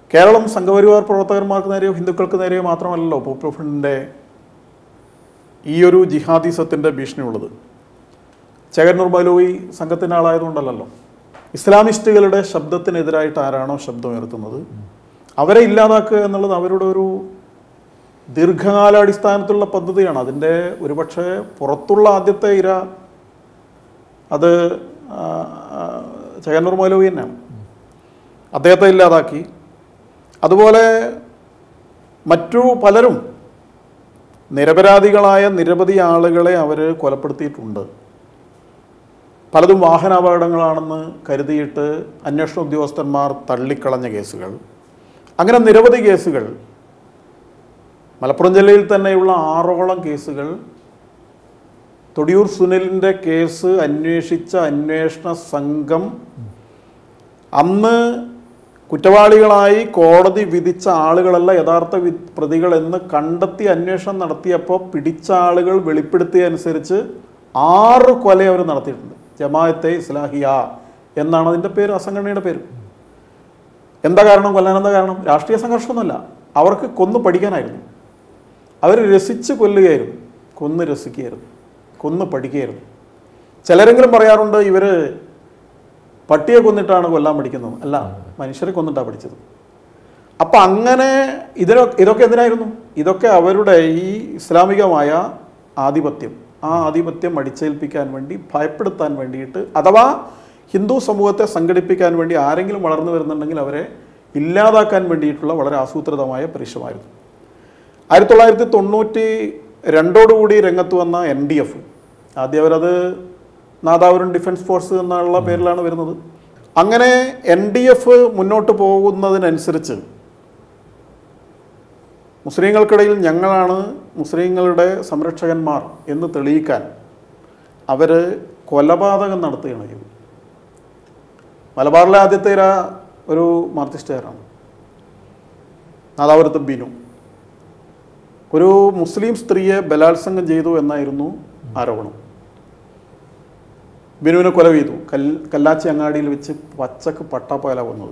കേരളം സംഘപരിവാർ പ്രവർത്തകന്മാർക്ക് നേരെയോ ഹിന്ദുക്കൾക്ക് നേരെയോ മാത്രമല്ലല്ലോ പോപ്പുലർ ഫ്രണ്ടിൻ്റെ ഈ ഒരു ജിഹാദിസത്തിൻ്റെ ഭീഷണിയുള്ളത് ചേകന്നൂർ ബലോയി സംഘത്തിൻ്റെ ആളായതുകൊണ്ടല്ലല്ലോ ഇസ്ലാമിസ്റ്റുകളുടെ ശബ്ദത്തിനെതിരായിട്ട് ആരാണോ ശബ്ദമുയർത്തുന്നത് അവരെ ഇല്ലാതാക്കുക എന്നുള്ളത് അവരുടെ ഒരു ദീർഘകാലാടിസ്ഥാനത്തിലുള്ള പദ്ധതിയാണ് അതിൻ്റെ ഒരുപക്ഷെ പുറത്തുള്ള ആദ്യത്തെ ഇര അത് ആ, ആ, ചേകന്നൂർ മൗലവി തന്നെയാണ് അദ്ദേഹത്തെ ഇല്ലാതാക്കി അതുപോലെ മറ്റു പലരും നിരപരാധികളായ നിരവധി ആളുകളെ അവർ കൊലപ്പെടുത്തിയിട്ടുണ്ട് പലതും വാഹനാപകടങ്ങളാണെന്ന് കരുതിയിട്ട് അന്വേഷണ ഉദ്യോഗസ്ഥന്മാർ തള്ളിക്കളഞ്ഞ കേസുകൾ അങ്ങനെ നിരവധി കേസുകൾ മലപ്പുറം ജില്ലയിൽ തന്നെയുള്ള ആറോളം കേസുകൾ തൊടിയൂർ സുനിലിൻ്റെ കേസ് അന്വേഷിച്ച അന്വേഷണ സംഘം അന്ന് കുറ്റവാളികളായി കോടതി വിധിച്ച ആളുകളല്ല യഥാർത്ഥ വി പ്രതികൾ എന്ന് കണ്ടെത്തി അന്വേഷണം നടത്തിയപ്പോൾ പിടിച്ച ആളുകൾ വെളിപ്പെടുത്തിയ അനുസരിച്ച് ആറ് കൊല അവർ നടത്തിയിട്ടുണ്ട് ജമാഅത്തെ ഇസ്ലാഹിയ എന്നാണ് അതിൻ്റെ പേര് ആ സംഘടനയുടെ പേര് എന്താ കാരണം കൊല്ലാൻ എന്താ കാരണം രാഷ്ട്രീയ സംഘർഷമൊന്നുമല്ല അവർക്ക് കൊന്നു പഠിക്കാനായിരുന്നു അവർ രസിച്ച് കൊല്ലുകയായിരുന്നു കൊന്ന് രസിക്കുകയായിരുന്നു കൊന്ന് പഠിക്കുകയായിരുന്നു ചിലരെങ്കിലും പറയാറുണ്ട് ഇവർ പട്ടിയെ കൊന്നിട്ടാണ് കൊല്ലാൻ പഠിക്കുന്നത് അല്ല മനുഷ്യരെ കൊന്നിട്ടാണ് പഠിച്ചത് അപ്പം അങ്ങനെ ഇതിനൊ ഇതൊക്കെ എന്തിനായിരുന്നു ഇതൊക്കെ അവരുടെ ഈ ഇസ്ലാമികമായ ആധിപത്യം ആ ആധിപത്യം അടിച്ചേൽപ്പിക്കാൻ വേണ്ടി ഭയപ്പെടുത്താൻ വേണ്ടിയിട്ട് അഥവാ ഹിന്ദു സമൂഹത്തെ സംഘടിപ്പിക്കാൻ വേണ്ടി ആരെങ്കിലും വളർന്നു വരുന്നുണ്ടെങ്കിൽ അവരെ ഇല്ലാതാക്കാൻ വേണ്ടിയിട്ടുള്ള വളരെ ആസൂത്രിതമായ പരിശ്രമമായിരുന്നു ആയിരത്തി തൊള്ളായിരത്തി തൊണ്ണൂറ്റി രണ്ടോടുകൂടി രംഗത്ത് വന്ന എൻ ഡി എഫ് ആദ്യം അവരത് നാദാപുരം ഡിഫൻസ് ഫോഴ്സ് എന്നുള്ള പേരിലാണ് വരുന്നത് അങ്ങനെ എൻ ഡി എഫ് മുന്നോട്ട് പോകുന്നതിനനുസരിച്ച് മുസ്ലിങ്ങൾക്കിടയിൽ ഞങ്ങളാണ് മുസ്ലിങ്ങളുടെ സംരക്ഷകന്മാർ എന്ന് തെളിയിക്കാൻ അവർ കൊലപാതകം നടത്തുകയാണ് ചെയ്തത് മലബാറിലെ ആദ്യത്തെ ഇര ഒരു മാർത്തിസ്റ്റുകാരാണ് നാദാപുരത്ത് ബിനു ഒരു മുസ്ലിം സ്ത്രീയെ ബലാത്സംഗം ചെയ്തു എന്നായിരുന്നു ആരോപണം ബിനുവിനെ കൊല ചെയ്തു കൽ കല്ലാച്ചി അങ്ങാടിയിൽ വെച്ച് പച്ചക്ക് പട്ടാപ്പകല വന്നത്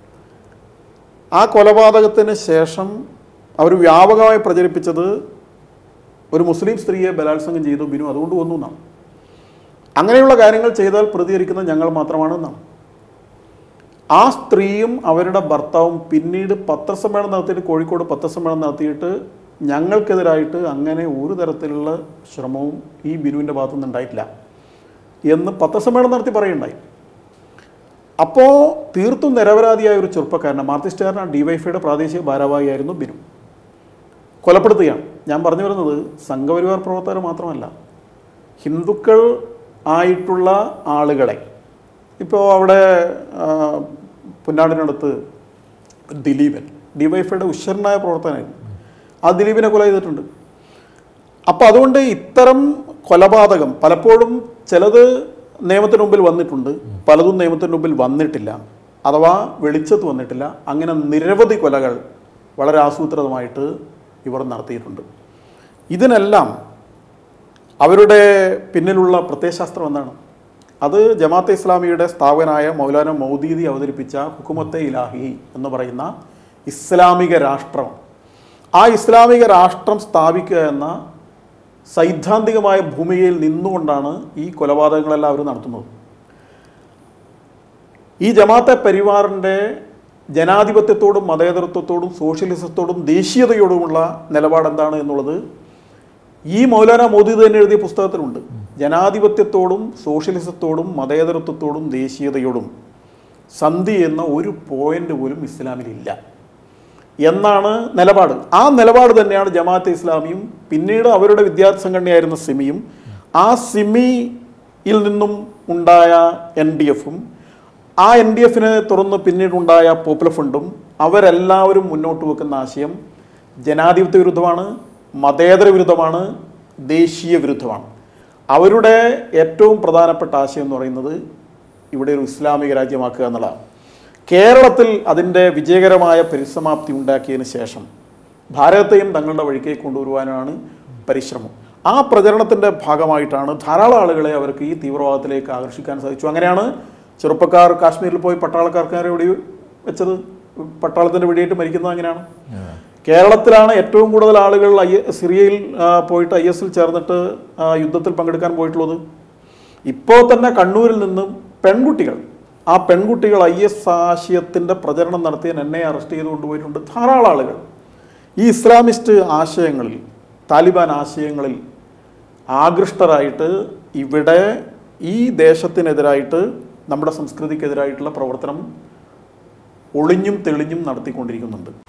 ആ കൊലപാതകത്തിന് ശേഷം അവർ വ്യാപകമായി പ്രചരിപ്പിച്ചത് ഒരു മുസ്ലിം സ്ത്രീയെ ബലാത്സംഗം ചെയ്തു ബിനു അതുകൊണ്ട് കൊന്നു എന്നാണ് അങ്ങനെയുള്ള കാര്യങ്ങൾ ചെയ്താൽ പ്രതികരിക്കുന്നത് ഞങ്ങൾ മാത്രമാണ് എന്നാണ് ആ സ്ത്രീയും അവരുടെ ഭർത്താവും പിന്നീട് പത്രസമ്മേളനം നടത്തിയിട്ട് കോഴിക്കോട് പത്രസമ്മേളനം നടത്തിയിട്ട് ഞങ്ങൾക്കെതിരായിട്ട് അങ്ങനെ ഒരു തരത്തിലുള്ള ശ്രമവും ഈ ബിനുവിൻ്റെ ഭാഗത്തുനിന്ന് ഉണ്ടായിട്ടില്ല എന്ന് പത്രസമ്മേളനം നടത്തി പറയുണ്ടായി അപ്പോൾ തീർത്തും നിരപരാധിയായ ഒരു ചെറുപ്പക്കാരനെ മാർത്തിസ്റ്റുകാരനാണ് ഡിവൈഫൈയുടെ പ്രാദേശിക ഭാരവാഹിയായിരുന്നു ബിനു കൊലപ്പെടുത്തുകയാണ് ഞാൻ പറഞ്ഞു വരുന്നത് സംഘപരിവാർ പ്രവർത്തകർ മാത്രമല്ല ഹിന്ദുക്കൾ ആയിട്ടുള്ള ആളുകളെ ഇപ്പോൾ അവിടെ ആ, പുന്നാടിനടുത്ത് ദിലീപൻ ഡിവൈഫൈയുടെ ഉശ്വരനായ പ്രവർത്തനമായിരുന്നു ആ ദിലീപിനെ കൊല ചെയ്തിട്ടുണ്ട് അപ്പോൾ അതുകൊണ്ട് ഇത്തരം കൊലപാതകം പലപ്പോഴും ചിലത് നിയമത്തിന് മുമ്പിൽ വന്നിട്ടുണ്ട് പലതും നിയമത്തിന് മുമ്പിൽ വന്നിട്ടില്ല അഥവാ വെളിച്ചത്ത് വന്നിട്ടില്ല അങ്ങനെ നിരവധി കൊലകൾ വളരെ ആസൂത്രിതമായിട്ട് ഇവർ നടത്തിയിട്ടുണ്ട് ഇതിനെല്ലാം അവരുടെ പിന്നിലുള്ള പ്രത്യയശാസ്ത്രം എന്താണ് അത് ജമാഅത്തെ ഇസ്ലാമിയുടെ സ്ഥാപകനായ മൗലാന മൗദീദി അവതരിപ്പിച്ച ഹുക്കുമത്തെ ഇലാഹി എന്ന് പറയുന്ന ഇസ്ലാമിക രാഷ്ട്രം ആ ഇസ്ലാമിക രാഷ്ട്രം സ്ഥാപിക്കുക എന്ന സൈദ്ധാന്തികമായ ഭൂമികയിൽ നിന്നുകൊണ്ടാണ് ഈ കൊലപാതകങ്ങളെല്ലാം അവർ നടത്തുന്നത് ഈ ജമാഅത്തെ പരിവാറിൻ്റെ ജനാധിപത്യത്തോടും മതേതരത്വത്തോടും സോഷ്യലിസത്തോടും ദേശീയതയോടുമുള്ള നിലപാട് എന്താണ് എന്നുള്ളത് ഈ മൗലാന മോദി തന്നെ എഴുതിയ പുസ്തകത്തിലുണ്ട് ജനാധിപത്യത്തോടും സോഷ്യലിസത്തോടും മതേതരത്വത്തോടും ദേശീയതയോടും സന്ധി എന്ന ഒരു പോയിന്റ് പോലും ഇസ്ലാമിലില്ല എന്നാണ് നിലപാട് ആ നിലപാട് തന്നെയാണ് ജമാഅത്തെ ഇസ്ലാമിയും പിന്നീട് അവരുടെ വിദ്യാർത്ഥി സംഘടനയായിരുന്ന സിമിയും ആ സിമിയിൽ നിന്നും ഉണ്ടായ എൻ ഡി എഫും ആ എൻ ഡി എഫിനെ തുറന്ന് പിന്നീടുണ്ടായ പോപ്പുലർ ഫണ്ടും അവരെല്ലാവരും മുന്നോട്ട് വെക്കുന്ന ആശയം ജനാധിപത്യ വിരുദ്ധമാണ് മതേതര വിരുദ്ധമാണ് ദേശീയ വിരുദ്ധമാണ് അവരുടെ ഏറ്റവും പ്രധാനപ്പെട്ട ആശയം എന്ന് പറയുന്നത് ഇവിടെ ഒരു ഇസ്ലാമിക രാജ്യമാക്കുക എന്നുള്ളതാണ് കേരളത്തിൽ അതിൻ്റെ വിജയകരമായ പരിസമാപ്തി ഉണ്ടാക്കിയതിന് ശേഷം ഭാരതത്തെയും തങ്ങളുടെ വഴിക്കേക്ക് കൊണ്ടുവരുവാനാണ് പരിശ്രമം ആ പ്രചരണത്തിൻ്റെ ഭാഗമായിട്ടാണ് ധാരാളം ആളുകളെ അവർക്ക് ഈ തീവ്രവാദത്തിലേക്ക് ആകർഷിക്കാൻ സാധിച്ചു അങ്ങനെയാണ് ചെറുപ്പക്കാർ കാശ്മീരിൽ പോയി പട്ടാളക്കാർക്ക് നേരെ വെടി വെച്ചത് പട്ടാളത്തിൻ്റെ വെടിയേറ്റ് മരിക്കുന്നത് അങ്ങനെയാണ് കേരളത്തിലാണ് ഏറ്റവും കൂടുതൽ ആളുകൾ ഐ സിറിയയിൽ ആ, പോയിട്ട് ഐ എസിൽ ചേർന്നിട്ട് ആ, യുദ്ധത്തിൽ പങ്കെടുക്കാൻ പോയിട്ടുള്ളത് ഇപ്പോൾ തന്നെ കണ്ണൂരിൽ നിന്നും പെൺകുട്ടികൾ ആ പെൺകുട്ടികൾ ഐ എസ് ആശയത്തിൻ്റെ പ്രചരണം നടത്തിയ എന്നെ അറസ്റ്റ് ചെയ്ത് കൊണ്ടുപോയിട്ടുണ്ട് ധാരാളം ആളുകൾ ഈ ഇസ്ലാമിസ്റ്റ് ആശയങ്ങളിൽ താലിബാൻ ആശയങ്ങളിൽ ആകൃഷ്ടരായിട്ട് ഇവിടെ ഈ ദേശത്തിനെതിരായിട്ട് നമ്മുടെ സംസ്കൃതിക്കെതിരായിട്ടുള്ള പ്രവർത്തനം ഒളിഞ്ഞും തെളിഞ്ഞും നടത്തിക്കൊണ്ടിരിക്കുന്നുണ്ട്